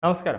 നമസ്കാരം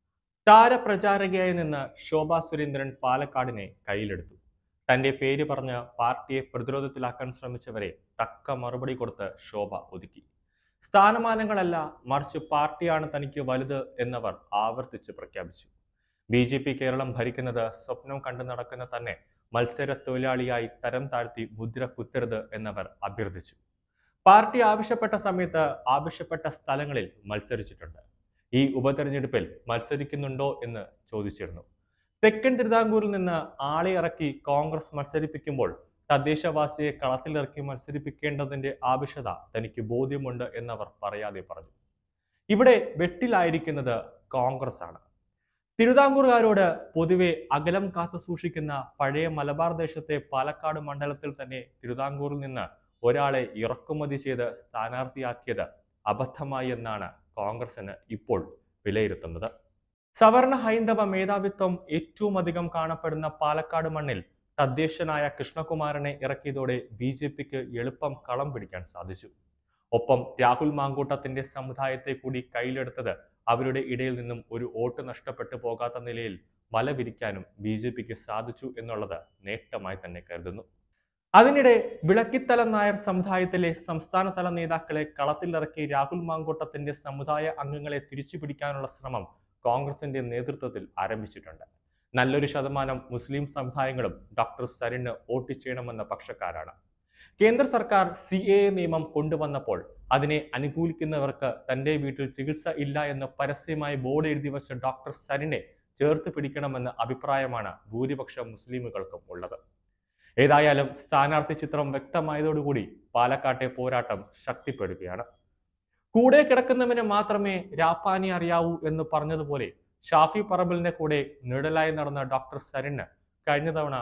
താരപ്രചാരകയായി നിന്ന് ശോഭാ സുരേന്ദ്രൻ പാലക്കാടിനെ കയ്യിലെടുത്തു തന്റെ പേര് പറഞ്ഞ് പാർട്ടിയെ പ്രതിരോധത്തിലാക്കാൻ ശ്രമിച്ചവരെ തക്ക മറുപടി കൊടുത്ത് ശോഭ ഒതുക്കി സ്ഥാനമാനങ്ങളല്ല മറിച്ച് പാർട്ടിയാണ് തനിക്ക് വലുത് എന്നവർ ആവർത്തിച്ച് പ്രഖ്യാപിച്ചു ബി ജെ പി കേരളം ഭരിക്കുന്നത് സ്വപ്നം കണ്ടു നടക്കുന്ന തന്നെ മത്സര തൊഴിലാളിയായി തരം താഴ്ത്തി മുദ്ര കുത്തരുത് എന്നവർ അഭ്യർത്ഥിച്ചു പാർട്ടി ആവശ്യപ്പെട്ട സമയത്ത് ആവശ്യപ്പെട്ട സ്ഥലങ്ങളിൽ മത്സരിച്ചിട്ടുണ്ട് ഈ ഉപതെരഞ്ഞെടുപ്പിൽ മത്സരിക്കുന്നുണ്ടോ എന്ന് ചോദിച്ചിരുന്നു തെക്കൻ തിരുവിതാംകൂറിൽ നിന്ന് ആളെ ഇറക്കി കോൺഗ്രസ് മത്സരിപ്പിക്കുമ്പോൾ തദ്ദേശവാസിയെ കളത്തിലിറക്കി മത്സരിപ്പിക്കേണ്ടതിന്റെ ആവശ്യത തനിക്ക് ബോധ്യമുണ്ട് എന്നവർ പറയാതെ പറഞ്ഞു ഇവിടെ വെട്ടിലായിരിക്കുന്നത് കോൺഗ്രസ് ആണ് തിരുവിതാംകൂറുകാരോട് പൊതുവെ അകലം കാത്തു സൂക്ഷിക്കുന്ന പഴയ മലബാർ ദേശത്തെ പാലക്കാട് മണ്ഡലത്തിൽ തന്നെ തിരുവിതാംകൂറിൽ നിന്ന് ഒരാളെ ഇറക്കുമതി ചെയ്ത് സ്ഥാനാർത്ഥിയാക്കിയത് അബദ്ധമായി എന്നാണ് കോൺഗ്രസിന് ഇപ്പോൾ വിലയിരുത്തുന്നത് സവർണ ഹൈന്ദവ മേധാവിത്വം ഏറ്റവും അധികം കാണപ്പെടുന്ന പാലക്കാട് മണ്ണിൽ തദ്ദേശനായ കൃഷ്ണകുമാരനെ ഇറക്കിയതോടെ ബി ജെ പിക്ക് എളുപ്പം കളം പിടിക്കാൻ സാധിച്ചു ഒപ്പം രാഹുൽ മാങ്കൂട്ടത്തിന്റെ സമുദായത്തെ കൂടി കയ്യിലെടുത്തത് അവരുടെ ഇടയിൽ നിന്നും ഒരു വോട്ട് നഷ്ടപ്പെട്ടു പോകാത്ത നിലയിൽ വല വിരിക്കാനും ബി ജെ പിക്ക് സാധിച്ചു എന്നുള്ളത് നേട്ടമായി തന്നെ കരുതുന്നു അതിനിടെ വിളക്കിത്തല നായർ സമുദായത്തിലെ സംസ്ഥാനതല നേതാക്കളെ കളത്തിലിറക്കി രാഹുൽ മാങ്കൂട്ടത്തിന്റെ സമുദായ അംഗങ്ങളെ തിരിച്ചു പിടിക്കാനുള്ള ശ്രമം കോൺഗ്രസിന്റെ നേതൃത്വത്തിൽ ആരംഭിച്ചിട്ടുണ്ട് നല്ലൊരു ശതമാനം മുസ്ലിം സമുദായങ്ങളും ഡോക്ടർ സരിന് വോട്ട് ചെയ്യണമെന്ന പക്ഷക്കാരാണ് കേന്ദ്ര സർക്കാർ സി എ നിയമം കൊണ്ടുവന്നപ്പോൾ അതിനെ അനുകൂലിക്കുന്നവർക്ക് തന്റെ വീട്ടിൽ ചികിത്സ ഇല്ല എന്ന് പരസ്യമായി ബോർഡ് എഴുതി വച്ച ഡോക്ടർ സരിനെ ചേർത്ത് പിടിക്കണമെന്ന അഭിപ്രായമാണ് ഭൂരിപക്ഷം മുസ്ലിമുകൾക്കും ഉള്ളത് ഏതായാലും സ്ഥാനാർത്ഥി ചിത്രം വ്യക്തമായതോടുകൂടി പാലക്കാട്ടെ പോരാട്ടം ശക്തിപ്പെടുകയാണ് കൂടെ കിടക്കുന്നവന് മാത്രമേ രാപ്പാനി അറിയാവൂ എന്ന് പറഞ്ഞതുപോലെ ഷാഫി പറമ്പലിന്റെ കൂടെ നിഴലായി നടന്ന ഡോക്ടർ സരിന് കഴിഞ്ഞ തവണ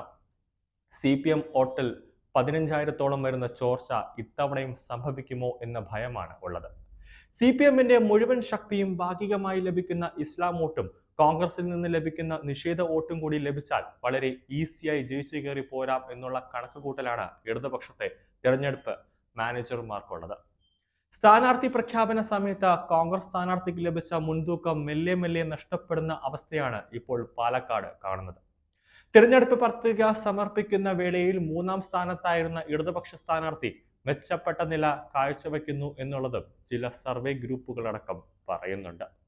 സി പി എം വോട്ടിൽ പതിനഞ്ചായിരത്തോളം വരുന്ന ചോർച്ച ഇത്തവണയും സംഭവിക്കുമോ എന്ന ഭയമാണ് ഉള്ളത് സി പി എമ്മിന്റെ മുഴുവൻ ശക്തിയും ഭാഗികമായി ലഭിക്കുന്ന ഇസ്ലാം വോട്ടും കോൺഗ്രസിൽ നിന്ന് ലഭിക്കുന്ന നിഷേധ വോട്ടും കൂടി ലഭിച്ചാൽ വളരെ ഈസിയായി ജയിച്ചു കയറി പോരാം എന്നുള്ള കണക്കുകൂട്ടലാണ് ഇടതുപക്ഷത്തെ തിരഞ്ഞെടുപ്പ് മാനേജർമാർക്കുള്ളത് സ്ഥാനാർത്ഥി പ്രഖ്യാപന സമയത്ത് കോൺഗ്രസ് സ്ഥാനാർത്ഥിക്ക് ലഭിച്ച മുൻതൂക്കം മെല്ലെ മെല്ലെ നഷ്ടപ്പെടുന്ന അവസ്ഥയാണ് ഇപ്പോൾ പാലക്കാട് കാണുന്നത് തിരഞ്ഞെടുപ്പ് പത്രിക സമർപ്പിക്കുന്ന വേളയിൽ മൂന്നാം സ്ഥാനത്തായിരുന്ന ഇടതുപക്ഷ സ്ഥാനാർത്ഥി മെച്ചപ്പെട്ട നില കാഴ്ചവെക്കുന്നു എന്നുള്ളതും ചില സർവേ ഗ്രൂപ്പുകളടക്കം പറയുന്നുണ്ട്